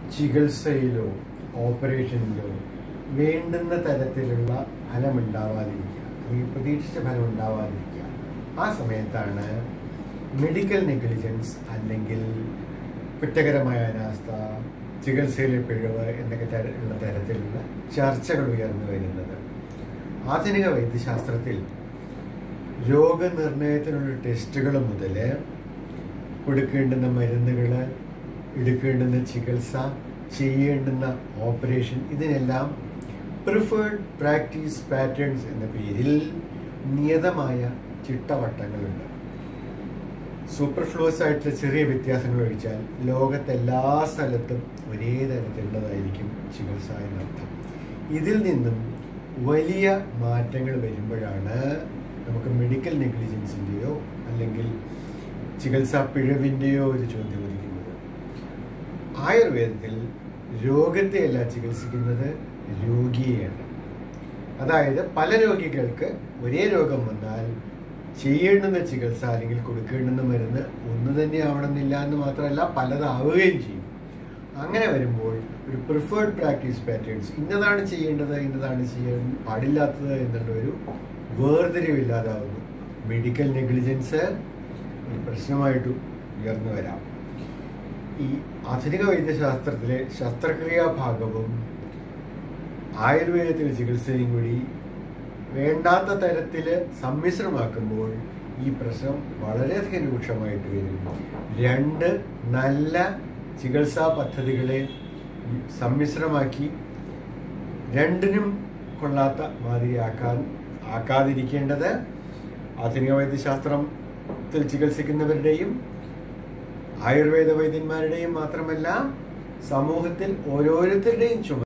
ചികിത്സയിലോ ഓപ്പറേഷനിലോ വേണ്ടുന്ന തരത്തിലുള്ള ഫലം ഉണ്ടാവാതിരിക്കുക അല്ലെങ്കിൽ പ്രതീക്ഷിച്ച ഫലം ഉണ്ടാവാതിരിക്കുക ആ സമയത്താണ് മെഡിക്കൽ നെഗ്ലിജൻസ് അല്ലെങ്കിൽ കുറ്റകരമായ അനാസ്ഥ ചികിത്സയിലെ പിഴവ് എന്നൊക്കെ തര- ഉള്ള തരത്തിലുള്ള ചർച്ചകൾ ഉയർന്നു വരുന്നത് ആധുനിക വൈദ്യശാസ്ത്രത്തിൽ രോഗനിർണയത്തിനുള്ള ടെസ്റ്റുകൾ മുതൽ കൊടുക്കേണ്ടുന്ന മരുന്നുകൾ എടുക്കേണ്ടുന്ന ചികിത്സ ചെയ്യേണ്ടുന്ന ഓപ്പറേഷൻ ഇതിനെല്ലാം പ്രിഫേർഡ് പ്രാക്ടീസ് പാറ്റേൺസ് എന്ന പേരിൽ നിയതമായ ചിട്ടവട്ടങ്ങളുണ്ട് സൂപ്പർഫ്ലൂസ് ആയിട്ടുള്ള ചെറിയ വ്യത്യാസങ്ങൾ ഒഴിച്ചാൽ ലോകത്തെല്ലാ സ്ഥലത്തും ഒരേ തരത്തിലുള്ളതായിരിക്കും ചികിത്സ എന്നർത്ഥം ഇതിൽ നിന്നും വലിയ മാറ്റങ്ങൾ വരുമ്പോഴാണ് നമുക്ക് മെഡിക്കൽ നെഗ്ലിജൻസിൻ്റെയോ അല്ലെങ്കിൽ ചികിത്സാ പിഴവിൻ്റെയോ ഒരു ചോദ്യം ഉദിക്കുന്നത് ആയുർവേദത്തിൽ രോഗത്തെയല്ല ചികിത്സിക്കുന്നത് രോഗിയെയാണ് അതായത് പല രോഗികൾക്ക് ഒരേ രോഗം വന്നാൽ ചെയ്യേണ്ടുന്ന ചികിത്സ അല്ലെങ്കിൽ കൊടുക്കേണ്ടുന്ന മരുന്ന് ഒന്ന് തന്നെ ആവണമെന്നില്ല എന്ന് മാത്രമല്ല പലതാവുകയും ചെയ്യും അങ്ങനെ വരുമ്പോൾ ഒരു പ്രിഫേർഡ് പ്രാക്ടീസ് പാറ്റേൺസ് ഇന്നതാണ് ചെയ്യേണ്ടത് ഇന്നതാണ് ചെയ്യാൻ പാടില്ലാത്തത് എന്നുള്ള ഒരു വേർതിരിവില്ലാതാവുന്നു മെഡിക്കൽ നെഗ്ലിജൻസ് ഒരു പ്രശ്നമായിട്ട് ഉയർന്നു വരാം ഈ ആധുനിക വൈദ്യശാസ്ത്രത്തിലെ ശസ്ത്രക്രിയാ ഭാഗവും ആയുർവേദത്തിലെ ചികിത്സയും കൂടി വേണ്ടാത്ത തരത്തിൽ സമ്മിശ്രമാക്കുമ്പോൾ ഈ പ്രശ്നം വളരെയധികം രൂക്ഷമായിട്ട് വരും രണ്ട് നല്ല ചികിത്സാ പദ്ധതികളെ സമ്മിശ്രമാക്കി രണ്ടിനും കൊള്ളാത്ത മാതിരിയാക്കാൻ ആക്കാതിരിക്കേണ്ടത് ആധുനിക വൈദ്യശാസ്ത്രത്തിൽ ചികിത്സിക്കുന്നവരുടെയും ആയുർവേദ വൈദ്യന്മാരുടെയും മാത്രമല്ല സമൂഹത്തിൽ ഓരോരുത്തരുടെയും ചുമ